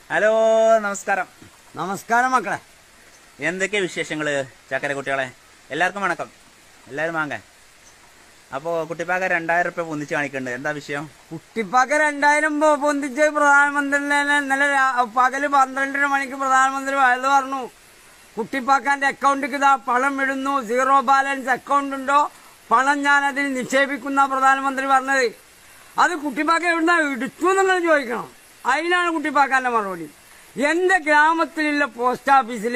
Hello നമസ്കാരം നമസ്കാരം മക്കളെ എന്തൊക്കെ വിശേഷങ്ങള് ചക്കര കുട്ടികളെ എല്ലാവർക്കും വണക്കം എല്ലാവരും വാങ്ങ അപ്പോ കുട്ടിപ്പാക്ക രണ്ടായിരം റുപ്യ പൊന്നിച്ച് കാണിക്കുന്നുണ്ട് എന്താ വിഷയം കുട്ടിപ്പാക്ക് രണ്ടായിരം പൊ- പൊന്തിച്ച് പ്രധാനമന്ത്രി ഇന്നലെ രാ- പകല് പന്ത്രണ്ടര മണിക്ക് പ്രധാനമന്ത്രി വയത് പറഞ്ഞു കുട്ടിപ്പാക്കാന്റെ അക്കൗണ്ടിക്ക് ഇതാ പണം ഇടുന്നു സീറോ ബാലൻസ് അക്കൗണ്ട് ഉണ്ടോ പണം ഞാൻ അതിൽ നിക്ഷേപിക്കുന്ന പ്രധാനമന്ത്രി പറഞ്ഞത് അത് കുട്ടിപ്പാക്ക എവിടുന്ന എടുത്തു നിങ്ങൾ ചോദിക്കണം അതിനാണ് കുട്ടിപ്പാക്കാന്റെ മറുപടി എന്റെ ഗ്രാമത്തിലുള്ള പോസ്റ്റ് ഓഫീസിൽ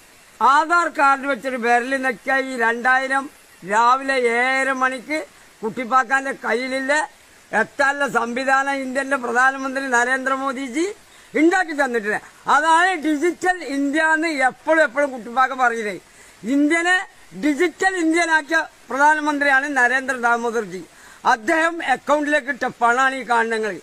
ആധാർ കാർഡ് വെച്ചൊരു വിരൽ നിൽക്കുക ഈ രണ്ടായിരം രാവിലെ ഏഴര മണിക്ക് കുട്ടിപ്പാക്കാന്റെ കയ്യിലില്ല എത്താനുള്ള സംവിധാനം ഇന്ത്യന്റെ പ്രധാനമന്ത്രി നരേന്ദ്രമോദിജി ഉണ്ടാക്കി തന്നിട്ടില്ല അതാണ് ഡിജിറ്റൽ ഇന്ത്യ എന്ന് എപ്പോഴും എപ്പോഴും കുട്ടിപ്പാക്ക പറയുന്നത് ഇന്ത്യനെ ഡിജിറ്റൽ ഇന്ത്യനാക്കിയ പ്രധാനമന്ത്രിയാണ് നരേന്ദ്ര ദാമോദർജി അദ്ദേഹം അക്കൗണ്ടിലേക്ക് ഇട്ട പണമാണ് ഈ കാണുന്നത്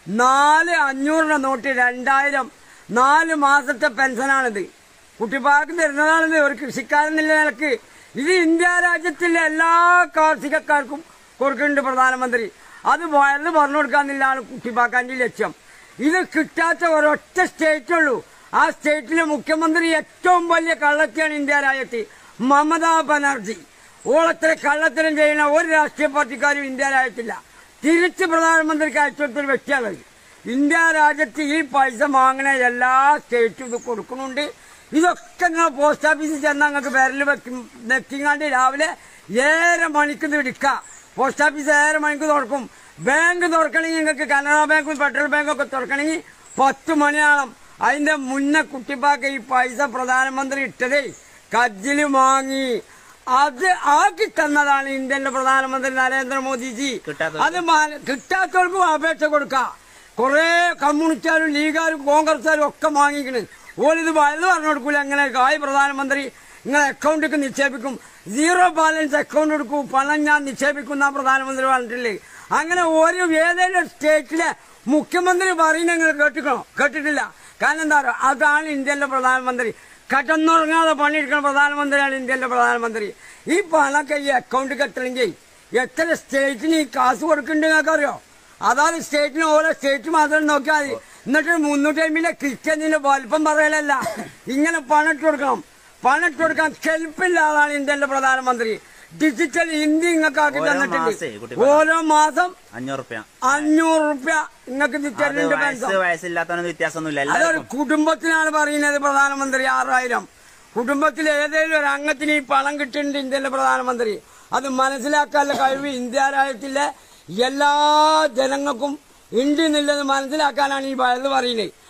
നാല് അഞ്ഞൂറിന്റെ നോട്ട് രണ്ടായിരം നാല് മാസത്തെ പെൻഷനാണിത് കുട്ടിപ്പാക്ക് തരുന്നതാണിത് ഒരു കൃഷിക്കാരൻ എന്നുള്ള നിലക്ക് ഇത് ഇന്ത്യ രാജ്യത്തിലെ എല്ലാ കാർഷികക്കാർക്കും കൊടുക്കുന്നുണ്ട് പ്രധാനമന്ത്രി അത് വയറിന് പറഞ്ഞു കൊടുക്കാന്നില്ലാണ് കുട്ടിപ്പാക്കാന്റെ ലക്ഷ്യം ഇത് കിട്ടാത്ത ഒരൊറ്റ സ്റ്റേറ്റ് ഉള്ളൂ ആ സ്റ്റേറ്റിലെ മുഖ്യമന്ത്രി ഏറ്റവും വലിയ കള്ളത്തിയാണ് ഇന്ത്യ രാജ്യത്ത് മമതാ ബാനർജി ഓളത്തിലെ കള്ളത്തരം ചെയ്യുന്ന ഒരു രാഷ്ട്രീയ പാർട്ടിക്കാരും ഇന്ത്യ രാജ്യത്തില്ല തിരിച്ച് പ്രധാനമന്ത്രിക്ക് അയച്ചെടുത്തൊരു വ്യക്തിയാണ് ഇന്ത്യ രാജ്യത്ത് ഈ പൈസ വാങ്ങണ എല്ലാ സ്റ്റേറ്റും ഇത് കൊടുക്കുന്നുണ്ട് ഇതൊക്കെ നിങ്ങൾ പോസ്റ്റ് ഓഫീസിൽ ചെന്നാൽ നിങ്ങൾക്ക് വിരൽ വെക്കും നെക്കിങ്ങാണ്ട് രാവിലെ ഏഴര മണിക്ക് ഇത് എടുക്കാം പോസ്റ്റ് ഓഫീസ് ഏഴര മണിക്ക് തുറക്കും ബാങ്ക് തുറക്കണമെങ്കിൽ നിങ്ങൾക്ക് കനറ ബാങ്കും ഫെഡറൽ ബാങ്കും ഒക്കെ തുറക്കണമെങ്കിൽ പത്ത് മണിയാണം അതിന്റെ മുന്നേ കുട്ടിപ്പാക്ക് ഈ പൈസ പ്രധാനമന്ത്രി ഇട്ടതേ കജ്ജില് വാങ്ങി അത് ആക്കി തന്നതാണ് ഇന്ത്യന്റെ പ്രധാനമന്ത്രി നരേന്ദ്രമോദിജി കിട്ടാത്തവർക്ക്? അത് മാ- കിട്ടാത്തവർക്കും അപേക്ഷ കൊടുക്കാം കുറെ കമ്മ്യൂണിസ്റ്റുകാരും ലീഗുകാരും കോൺഗ്രസ്സുകാരും ഒക്കെ വാങ്ങിക്കണ് ഓലിത് വലുത് പറഞ്ഞു കൊടുക്കൂല എങ്ങനെ കായ് പ്രധാനമന്ത്രി നിങ്ങളെ അക്കൗണ്ടിലേക്ക് നിക്ഷേപിക്കും സീറോ ബാലൻസ് അക്കൗണ്ട് എടുക്കും പണം ഞാൻ നിക്ഷേപിക്കും എന്നാ പ്രധാനമന്ത്രി പറഞ്ഞിട്ടില്ലേ അങ്ങനെ ഒരു ഏതെങ്കിലും സ്റ്റേറ്റിലെ മുഖ്യമന്ത്രി പറയുന്നത് നിങ്ങൾ കേട്ടിക്കണോ കേട്ടിട്ടില്ല കാരണം എന്താ പറയുക അതാണ് ഇന്ത്യയിലെ പ്രധാനമന്ത്രി കടന്നുറങ്ങാതെ പണിയെടുക്കുന്ന പ്രധാനമന്ത്രിയാണ് ഇന്ത്യയിലെ പ്രധാനമന്ത്രി ഈ പണമൊക്കെ ഈ അക്കൗണ്ടിൽ എത്തണമെങ്കിൽ എത്ര സ്റ്റേറ്റിന് ഈ കാശ് കൊടുക്കുന്നുണ്ട് നിങ്ങൾക്ക് അറിയോ അതാണ് സ്റ്റേറ്റിന് ഓരോ സ്റ്റേറ്റ് മാത്രം നോക്കിയാൽ മതി എന്നിട്ട് മുന്നൂറ്റി അമ്പതിലെ ക്രിസ്ത്യനിലെ വലിപ്പം പറയലല്ല ഇങ്ങനെ പണം ഇട്ട് കൊടുക്കണം പണം ഇട്ട് കൊടുക്കാൻ കെൽപ്പില്ല ആളാണ് ഇന്ത്യയിലെ പ്രധാനമന്ത്രി ഡിജിറ്റൽ ഇന്ത്യ നിങ്ങൾക്ക് ആക്കി ഓരോ മാസേ തന്നിട്ടുണ്ട് കുട്ടി ഓരോ മാസം അഞ്ഞൂറ് റുപ്യ അഞ്ഞൂറ് റുപ്യ നിങ്ങൾക്ക് അത് തരുന്നുണ്ട് വയസ്സ് പെൻഷൻ വയസ്സില്ലാത്തവനൊന്നും വ്യത്യാസമൊന്നുമില്ല അതൊരു എല്ലാവർക്കും കുടുംബത്തിനാണ് പറയുന്നത് പ്രധാനമന്ത്രി ആറായിരം കുടുംബത്തിൽ ഏതെങ്കിലും ഒരു അംഗത്തിന് ഈ പണം കിട്ടുന്നുണ്ട് ഇന്ത്യയിലെ പ്രധാനമന്ത്രി അത് മനസ്സിലാക്കാനുള്ള കഴിവ് ഇന്ത്യ രാജ്യത്തിലെ എല്ലാ ജനങ്ങൾക്കും ഉണ്ട് എന്നുള്ളത് മനസ്സിലാക്കാനാണ് ഈ വയത് പറയുന്നത്